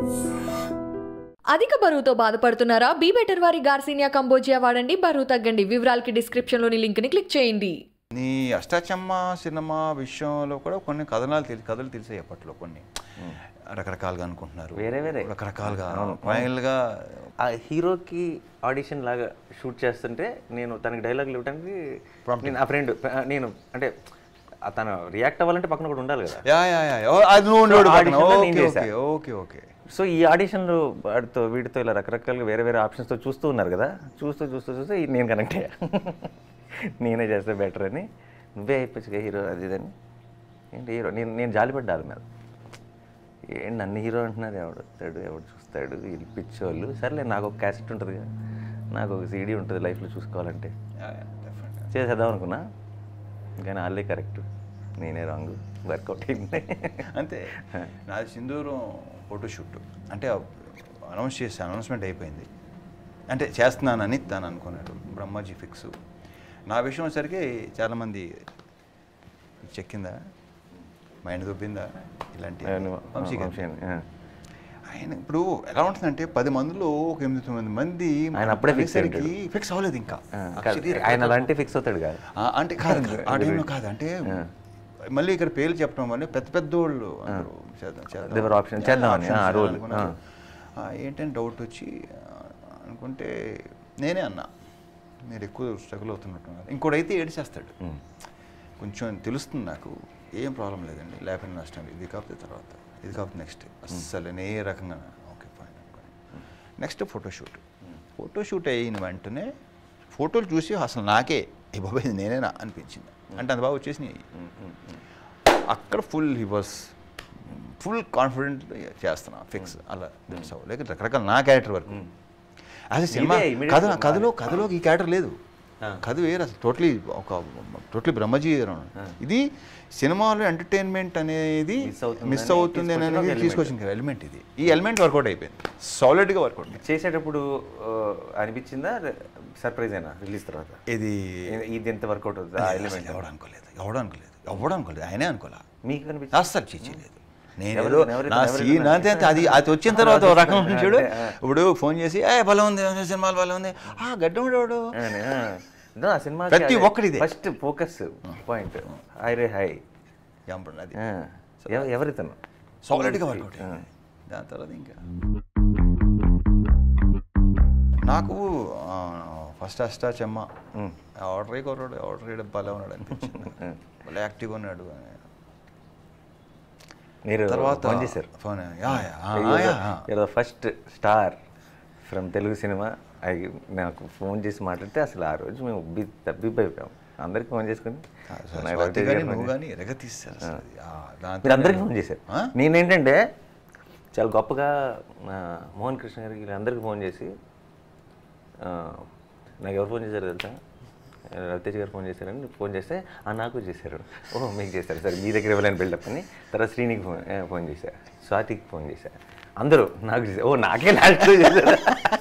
అధిక బరువుతో బాధపడుతున్నారా బీ బెటర్ వారి గార్సినియా కంబోజియా వాడండి బరువు తగ్గండి వివరాలకి డిస్క్రిప్షన్లోని లింక్ని క్లిక్ చేయండి నీ అష్టాచమ్మ సినిమా విషయంలో కూడా కొన్ని కథనాలు తెలిసి కథలు తెలిసాయి అప్పట్లో కొన్ని రకరకాలుగా అనుకుంటున్నారు వేరే వేరే. రకరకాలుగా ఫైనల్గా ఆ హీరోకి ఆడిషన్ లాగా షూట్ చేస్తుంటే నేను తనకి డైలాగులు ఇవ్వడానికి నేను ఆ ఫ్రెండ్ నేను అంటే ఆ తను రియాక్ట్ అవ్వాలంటే పక్కన కూడా ఉండాలి కదా యా యా యా ఓ, అది నువ్వు ఉండేవాడు So, పక్కన. audition లో నేను ఓకే చేశా. ఓకే ఓకే ఓకే సో ఈ ఆడిషన్లో వాడితో వీడితో ఇలా రకరకాలుగా వేరే వేరే ఆప్షన్స్తో చూస్తూ ఉన్నారు కదా చూస్తూ చూస్తూ చూస్తూ ఈ నేను కనెక్ట్ అయ్యా నేనే చేస్తే బెటర్ అని నువ్వే అయిపోవచ్చు హీరో అది ఇదని ఏంటి హీరో నేను నేను జాలిపడ్డా వాళ్ళ మీద ఏంటి నన్ను హీరో అంటున్నారు ఎవడు వస్తాడు ఎవడు చూస్తాడు వీళ్ళు పిచ్చోళ్ళు సర్లే నాకు ఒక క్యాసెట్ ఉంటుంది కదా నాకు ఒక సీడీ ఉంటుంది లైఫ్లో చూసుకోవాలంటే యా, యా, definitely. చేసేద్దాం అనుకున్నా కానీ వాళ్ళే కరెక్ట్ నేనే రాంగ్ వర్కౌట్ అయింది అంతే నాది సింధూరం ఫోటోషూట్ అంటే అనౌన్స్ చేసి అనౌన్స్మెంట్ అయిపోయింది అంటే చేస్తున్నానని తను అనుకున్నాడు బ్రహ్మాజీ ఫిక్స్ నా విషయం వచ్చేసరికి చాలామంది చెక్కిందా మైండ్ దొబ్బిందా ఇలాంటి వంశీ గారు. ఆయన ఇప్పుడు ఎలా ఉంటుందంటే పది మందిలో ఒక ఎనిమిది తొమ్మిది మంది ఆయన అప్పుడే fix అనేసరికి ఫిక్స్ అవ్వలేదు ఇంకా Actually, ఆయన అలాంటి ఫిక్స్ అవుతాడు కాదు ఆ, అంటే కాదు కాదు. ఆ టైంలో కాదు అంటే మళ్ళీ ఇక్కడ పేర్లు చెప్పడం వల్ల పెద్ద పెద్ద వాళ్ళు అందరూ చేద్దాం చేద్దాం There were options. చేద్దామని, ఆ, Options role. అనుకున్నారు. ఆ, ఏంటని డౌట్ వచ్చి ఆ, అనుకుంటే నేనే అన్నా మీరు ఎక్కువ స్ట్రగుల్ అవుతున్నట్టు ఇంకోటైతే ఏడిచేస్తాడు కొంచెం తెలుస్తుంది నాకు ఏం ప్రాబ్లం లేదండి లేకపోతే నష్టం ఇది కాకపోతే తర్వాత ఇది కాకపోతే నెక్స్ట్ అస్సలు నేను ఏ రకంగా ఓకే ఫైన్ అనుకోని నెక్స్ట్ ఫోటోషూట్ ఫోటోషూట్ అయిన వెంటనే ఫోటోలు చూసి అసలు నాకే ఏ బాబాయ్ ఇది నేనేనా అనిపించింది అంటే అంత బాగా వచ్చేసినాయి అక్కడ full he was full confident చేస్తున్నా ఫిక్స్ అలా తెలుసు లేక రకరకాల నా క్యారెక్టర్ వరకు అదే సినిమా ఇదే immediate కథ గా కథలో కథలో ఈ క్యారెక్టర్ లేదు కథ వేరు అసలు టోటలీ ఒక టోటలీ బ్రహ్మజీ ఇది సినిమాలో ఎంటర్టైన్మెంట్ అనేది Miss అవుతుందని మిస్ అవుతుంది తీసుకొచ్చిన ఒక అనేది element. తీసుకొచ్చిన ఎలిమెంట్ ఇది ఈ ఎలిమెంట్ వర్కౌట్ అయిపోయింది సాలిడ్గా వర్కౌట్ అయింది చేసేటప్పుడు ఆ, అనిపించిందా సర్ప్రైజ్ అయినా రిలీజ్ తర్వాత ఇది ఇది- ఇది ఎంత వర్కౌట్ అవుతుంది ఆ అసలు ఎలిమెంట్ ఎవడు అనుకోలేదు ఎవడు అనుకోలేదు ఎవడు అనుకోలేదు ఆయనే అనుకోలే మీకు కనిపించింది అస్సలు చేయలేదు నేను ఎవరు- ఏదో ఎవరు- నా ఎవరు- సీన్ ఎవరు- అంతే అంతే. అది అది వచ్చిన తర్వాత ఒక రకం అంటే, చూడు ఆ. ఇప్పుడు ఫోన్ చేసి ఏ బలం ఉంది సినిమాలు బలం ఉంది ఆ గడ్డవాడు ఆ సినిమా ప్రతి ఒక్కడిదే. ఫస్ట్ ఫోకస్ పాయింట్ హై రే హై అది ఎవరితను సాలిడ్గా వర్కౌట్ దాని తర్వాత ఇంకా నాకు ఫస్ట్ అష్టా చెమ్మ ఆర్డర్ కొన్నాడు ఆర్డర్ వేయడం భలే ఉన్నాడు అనిపించింది భలే యాక్టివ్గా ఉన్నాడు మీరు తర్వాత ఫోన్ చేశారు ఫోన్ యా యా ఆ, యా, ఆ. ఫస్ట్ స్టార్ ఫ్రమ్ తెలుగు సినిమా అయి నాకు ఫోన్ చేసి మాట్లాడితే అసలు ఆ రోజు మేము ఉబ్బి తబ్బిబ్బైపోయాం అందరికి ఫోన్ చేసుకుని ఆ, నాకు స్వాతి రవితేజ కానీ గారు నువ్వు ఫోన్ కానీ ఎరగ తీస్తారు అసలు అది. ఆ, దాంతో మీరు అందరికీ ఫోన్ చేశారు ఆ? నేనేంటంటే చాలా గొప్పగా ఆ, మోహన్ కృష్ణ గారికి వీళ్ళందరికీ ఫోన్ చేసి ఆ, నాకు ఎవరు ఫోన్ చేశారు తెలుసా రవితేజ్ గారు ఫోన్ చేశారని ఫోన్ చేస్తే ఆ నాకు చేశారు ఓ మీకు చేశారు సరే మీ దగ్గర ఇవ్వలేని బిల్డప్ అని తర్వాత శ్రీనికి ఫోన్ ఆ, ఫోన్ చేశారు స్వాతికి ఫోన్ చేశారు అందరూ నాకు చేశారు ఓ నాకే లాస్ట్ చేశారు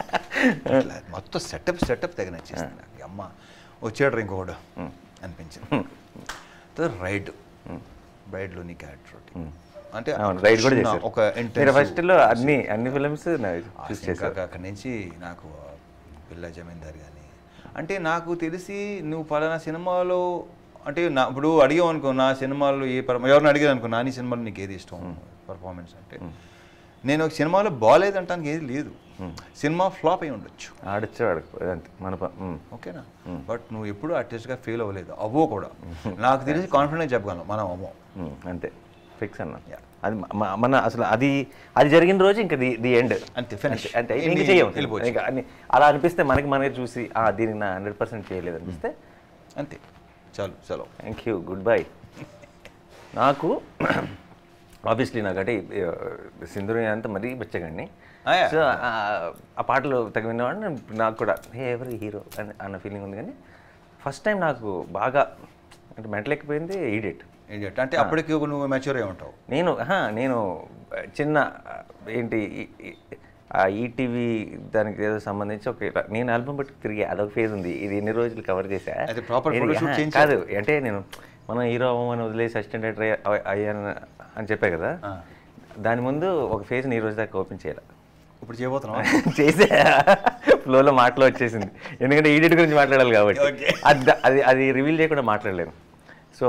ఇట్లా మొత్తం సెటప్ సెటప్ తెగ నచ్చేసింది నాకు ఈ అమ్మ వచ్చాడు ఇంకొకడు అనిపించింది తర్వాత రైడ్ రైడ్లో నీ క్యారెక్టర్ ఒకటి అంటే అవును రైడ్ కూడా చిన్న చేశారు ఒక మీరు intensive- ఫస్ట్లో అన్ని అన్ని ఫిల్మ్స్ ఆ చూస్ ఇంకా చేశారు అక్కడి నుంచి నాకు పిల్ల జమీందార్ కానీ అంటే నాకు తెలిసి నువ్వు పలానా సినిమాలో అంటే నా ఇప్పుడు అడిగావు అనుకో నా సినిమాలో ఏ పర్ ఎవరిని అడిగాను అనుకో నా నీ సినిమాలో నీకు ఏది ఇష్టం పర్ఫార్మెన్స్ అంటే నేను ఒక సినిమాలో బాగాలేదంటానికి ఏది లేదు సినిమా ఫ్లాప్ అయి ఉండొచ్చు ఆడచ్చు ఆడకు అంతే మన ప- ఉమ్. ఓకేనా బట్ నువ్వు ఎప్పుడూ ఆర్టిస్ట్గా ఫెయిల్ అవ్వలేదు అవ్వో కూడా నాకు తెలిసి కాన్ఫిడెంట్ చెప్పగలను మనం అవ్వం ఉమ్, అంతే ఫిక్స్ అన్న Yeah. అది మ- మన అసలు అది అది జరిగిన రోజు ఇంకా ది ది ఎండ్ అంతే, finish. అంటే ఇన్ని ఇంక చెయ్యం వెళ్ళిపోవచ్చు. ఇంకా అన్ని- అలా అనిపిస్తే మనకి మనకి చూసి ఆ దీనికి నా హండ్రెడ్ పర్సెంట్ చేయలేదు అనిపిస్తే అంతే చాలు చలో థ్యాంక్ యూ గుడ్ బై నాకు ఆబ్వియస్లీ నాకు అంటే సింధుని అంతా మరీ బచ్చగండి Ah, yeah. సో ఆ పాటలు తగ్గ విన్నవాడిని నాకు కూడా హే ఎవరి హీరో అని అన్న ఫీలింగ్ ఉంది కానీ ఫస్ట్ టైం నాకు బాగా అంటే మెంటల్ ఎక్కిపోయింది ఈడియట్ ఏంటి అంటే అప్పటికి నువ్వు మెచ్యూర్ అయి ఉంటావు నేను ఆహా, నేను చిన్న ఏంటి ఈ- ఈ- ఆ ఈటీవీ దానికి ఏదో సంబంధించి ఒక ఇలా- నేను ఆల్బమ్ బట్టి తిరిగి అదొక ఫేజ్ ఉంది ఇది ఎన్ని రోజులు కవర్ చేశా అయితే proper ఇది- photoshoot ఆహా, చేయించావు? కాదు అంటే నేను మనం హీరో అవ్వమని వదిలేసి అసిస్టెంట్ డైరెక్టర్ అయ్యాను అని చెప్పా కదా దాని ముందు ఒక ఫేజ్ని ఈ రోజు దాకా ఓపెన్ చేయాలి ఇప్పుడు చేయబోతున్నాం చేసే ఫ్లోలో మాటలో వచ్చేసింది ఎందుకంటే ఈడిట్ గురించి మాట్లాడాలి కాబట్టి Okay. అది అది అది రివీల్ చేయకుండా మాట్లాడలేను సో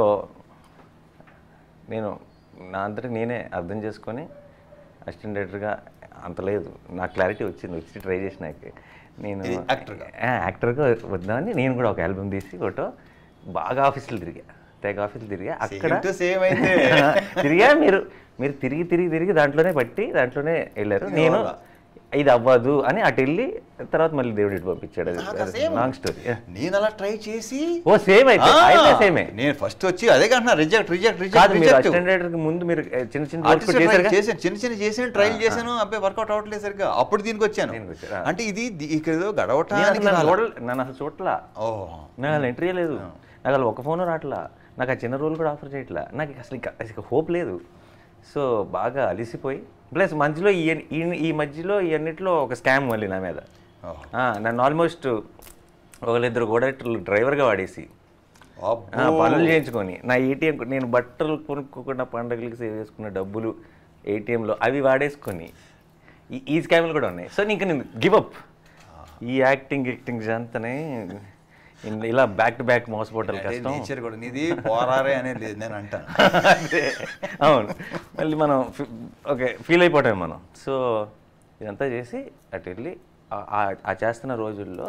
నేను నా అంతటి నేనే అర్థం చేసుకొని అసిస్టెంట్ డైరెక్టర్గా అంత లేదు నాకు క్లారిటీ వచ్చింది వచ్చి ట్రై చేసినాక నేను ఇది actor గా? ఆ, యాక్టర్గా వద్దామని నేను కూడా ఒక ఆల్బమ్ తీసి ఫోటో బాగా ఆఫీసులు తిరిగా తెగ ఆఫీసులు తిరిగా అక్కడ Same to same అయితే. తిరిగా మీరు మీరు తిరిగి తిరిగి తిరిగి దాంట్లోనే పట్టి దాంట్లోనే వెళ్ళారు ఇది నేను అవ్వాలా? ఇది అవ్వదు అని అటు వెళ్ళి తర్వాత మళ్ళీ దేవుడు ఇటు పంపించాడు నాకు అది same. లాంగ్ స్టోరీ నేను అలా ట్రై చేసి ఓ సేమ్ అయితే ఆ, అయితే సేమే నేను ఫస్ట్ వచ్చి అదే కంటున్నా రిజెక్ట్ రిజెక్ట్ కాదు రిజెక్ట్ మీరు రిజెక్ట్ అసిస్టెంట్ డైరెక్టర్ కి ముందు మీరు ఏ, చిన్న చిన్న వర్క్ ఆర్టిస్ట్ చేశారు చేశాను చిన్న చిన్న చేసాను ట్రైల్ చేశాను అబ్బాయి వర్కౌట్ అవ్వట్లేదు సరిగ్గా అప్పుడు దీనికి వచ్చాను దీనికి వచ్చారా? అంటే ఇది ది- ఇక్కడ ఏదో గడవటానికి రాలా. నన్ను అసలు చూడలా ఓ నాకు అసలు ఎంట్రీ లేదు నాకు అసలు ఒక ఫోన్ రావట్లా నాకు ఆ చిన్న రోల్ కూడా ఆఫర్ చేయట్లా నాకు అసలు ఇంకా అసలు హోప్ లేదు సో బాగా అలిసిపోయి ప్లస్ మధ్యలో ఈ ఈ- ఈ మధ్యలో ఈ అన్నిట్లో ఒక స్కామ్ మళ్ళీ నా మీద ఓహో. ఆ, నన్ను ఆల్మోస్ట్ ఒకళ్ళిద్దరు కూడా డ్రైవర్గా వాడేసి ఆ, అబ్బో. పనులు చేయించుకొని నా ఏటీఎం నేను బట్టలు కొనుక్కోకుండా పండగలకి సేవ్ చేసుకున్న డబ్బులు ఏటీఎంలో అవి వాడేసుకొని ఈ ఈ స్కామ్లు కూడా ఉన్నాయి సో ఇంకా నేను గివ్ అప్ ఈ యాక్టింగ్ యాక్టింగ్ అంతనే ఇన్- ఇలా బ్యాక్ టు బ్యాక్ మోసపోవటం అదే కష్టం నేచర్ కూడా నీది పోరారే అనేది లేదు నేను అంటాను అదే. అవును మళ్ళీ మనం ఫి- ఓకే ఫీల్ అయిపోతాం మనం సో ఇదంతా చేసి అటు వెళ్ళి ఆ- ఆ- ఆ చేస్తున్న రోజుల్లో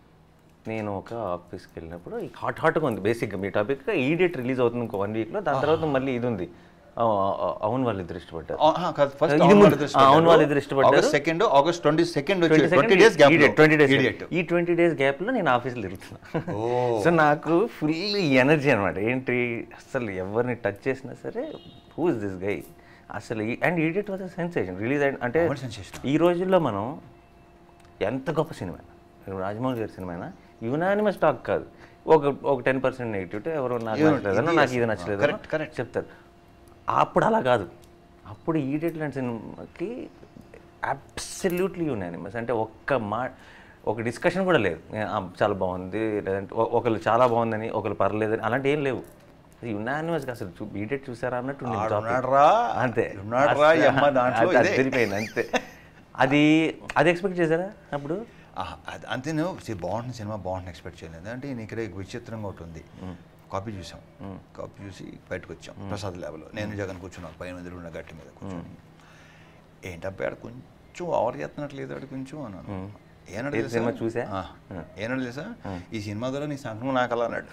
నేను ఒక ఆఫీస్కి వెళ్ళినప్పుడు ఈ హాట్ హాట్గా ఉంది బేసిక్గా మీ టాపిక్ ఈడియట్ రిలీజ్ అవుతుంది ఇంకో వన్ వీక్లో దాని తర్వాత మళ్ళీ ఇది ఉంది ఆ, ఆ, అవును వాళ్ళు ఇద్దరు ఇష్టపడ్డారు ఫస్ట్ ఇది ముందు- ఆ, అవును వాళ్ళు ఇద్దరు ఇష్టపడ్డారు. August second August twenty second వచ్చి 22nd twenty days gap idiot, 20 days idiot ఈ ట్వంటీ డేస్ గ్యాప్లో నేను ఆఫీస్లో తిరుగుతున్నా ఓ. సో నాకు ఫుల్ ఎనర్జీ అనమాట ఏంటి అసలు ఎవరిని టచ్ చేసినా సరే హూ ఇస్ దిస్ గై అసలు and idiot was sensation release అయిన అంటే అవును, sensation. ఈ రోజుల్లో మనం ఎంత గొప్ప సినిమా ఇప్పుడు రాజమౌళి గారి సినిమా యునానిమస్ టాక్ కాదు ఒక ఒక టెన్ పర్సెంట్ నెగిటివ్ ఎవరు నాకు ఇది- నచ్చలేదనో ఇది నాకు ఇది yes. నచ్చలేదు Correct, correct. చెప్తారు అప్పుడు అలా కాదు అప్పుడు ఈడియట్ లాంటి సినిమాకి అబ్సల్యూట్లీ యునానిమస్ అంటే ఒక్క మా ఒక డిస్కషన్ కూడా లేదు ఏ, ఆ, చాలా బాగుంది లేదంటే ఒ- ఒకళ్ళు చాలా బాగుందని ఒకళ్ళు పర్లేదని అలాంటి ఏం లేవు యునానిమస్గా అసలు చూ ఈడియట్ చూసారా అన్నట్టు ఉండింది topic. ఆడున్నాడురా, అంతే ఉన్నాడురా ఈ అమ్మ దాంట్లో అది- అది ఇదే. సరిపోయింది అంతే అది అది ఎక్స్పెక్ట్ చేశారా అప్పుడు ఆహా, అది అంతే నువ్వు సి- బాగుంటుంది సినిమా బాగుంటుంది ఎక్స్పెక్ట్ చేయలేదు అంటే నేను ఇక్కడ విచిత్రంగా ఒకటి ఉంది కాపీ చూసాం కాపీ చూసి బయటకు వచ్చాం ప్రసాద్ ల్యాబ్లో నేను జగన్ కూర్చున్నాను పైన మీద ఉన్న గట్టి మీద కూర్చొని ఏంటబ్బా ఆడ కొంచెం ఓవర్ చేస్తున్నట్లేదు ఆడు కొంచెం అన్నాను ఏనాడు ఏ తెలుసా? సినిమా చూసా? ఆ, ఏనాడు తెలుసా ఈ సినిమా ద్వారా నీ సంఘం నాకు అలా అన్నాడు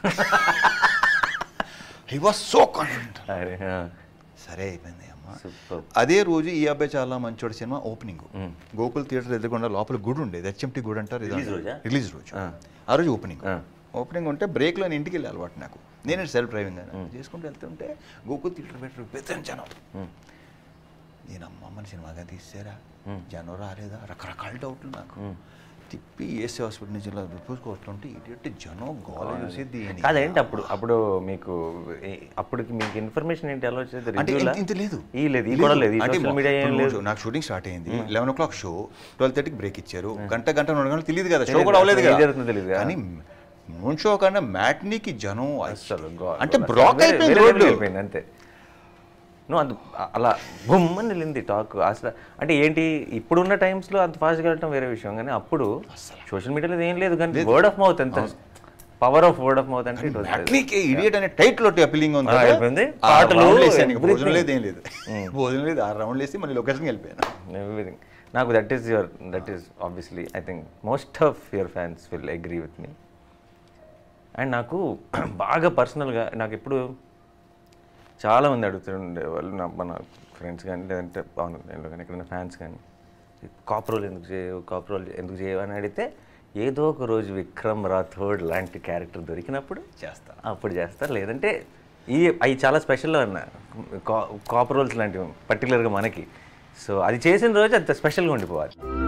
హీ వాజ్ సో కాన్ఫిడెంట్ అరే సరే అయిపోయింది అమ్మ సూపర్ అదే రోజు ఈ అబ్బాయి చాలా మంచోడు సినిమా ఓపెనింగ్ గోకుల్ థియేటర్ ఎదురుకుండా లోపల గుడి ఉండేది హెచ్ఎంటి గుడి అంటారు ఇది Release రోజా? రిలీజ్ రోజు ఆ. ఆ రోజు ఓపెనింగ్ ఆ. ఓపెనింగ్ ఉంటే బ్రేక్లో నేను ఇంటికి వెళ్ళి అలవాటు నాకు నేను సెల్ఫ్ డ్రైవింగ్ అని చేసుకుంటూ వెళ్తుంటే గోకుల్ థియేటర్ పెట్టి పెద్ద జనం నేను అమ్మమ్మని సినిమాగా తీసారా జనం రాలేదా రకరకాల డౌట్లు నాకు తిప్పి ఏసీ హాస్పిటల్ నుంచి ఇలా చూసుకొస్తుంటే ఇటు జనం గోల చూసి దీని కాదేంటి అప్పుడు అప్పుడు మీకు ఏ- అప్పటికి మీకు ఇన్ఫర్మేషన్ ఏంటి ఎలా వచ్చేది అంటే Review లా? ఇంత- ఇంత లేదు ఈ లేదు ఈ కూడా లేదు ఈ అంటే సోషల్ మీడియా ఏం ఇప్పుడు లేదు రోజు నాకు షూటింగ్ స్టార్ట్ అయింది eleven o'clock so twelve థర్టీకి బ్రేక్ ఇచ్చారు గంట గంట రెండు గంటలు తెలియదు కదా షో తెలీదు. కూడా అవ్వలేదు అసలు ఏం కదా జరుగుతుందో తెలీదు కదా. కానీ మూన్ షో కన్నా మ్యాట్నీకి జనం అసలు God. అంటే అసలు బ్లాక్ వేరే- అయిపోయింది వేరే రోడ్డు level అయిపోయింది అంతే నువ్వు అంత అలా గుమ్మని వెళ్ళింది టాక్ అసలు అంటే ఏంటి ఇప్పుడున్న టైమ్స్లో అంత ఫాస్ట్గా వెళ్ళటం వేరే విషయం కానీ అప్పుడు సోషల్ మీడియాలో ఏం లేదు కానీ వర్డ్ ఆఫ్ మౌత్ ఎంత power of word of mouth అంటే it was there. మ్యాట్నీకి ఇడియట్ అనే టైటిల్ ఒకటి అపీలింగ్ ఉంది ఆ, కదా. అయిపోయింది. ఆ పాటలు, round వేసాను, ఇంకా భోజనం everything. లేదు ఏం లేదు భోజనం లేదు ఆ రౌండ్ వేసి మళ్ళీ లొకేషన్కి వెళ్ళిపోయాను ఎవ్రీథింగ్ నాకు that is your that is obviously I think most of your fans will agree with me and నాకు బాగా పర్సనల్గా నాకు ఇప్పుడు చాలామంది అడుగుతుండే వాళ్ళు నా మన ఫ్రెండ్స్ కానీ లేదంటే పవన్ కళ్యాణ్లో కానీ ఎక్కడైనా ఫ్యాన్స్ కానీ కాప్రోల్ ఎందుకు చేయవు కాప్రోల్ ఎందుకు చేయవు అని అడిగితే ఏదో ఒక రోజు విక్రమ్ రాథోడ్ లాంటి క్యారెక్టర్ దొరికినప్పుడు చేస్తా అప్పుడు చేస్తారు లేదంటే ఈ అవి చాలా స్పెషల్ అన్న కాపర్ రోల్స్ లాంటివి పర్టికులర్గా మనకి సో అది చేసిన రోజు అంత స్పెషల్గా ఉండిపోవాలి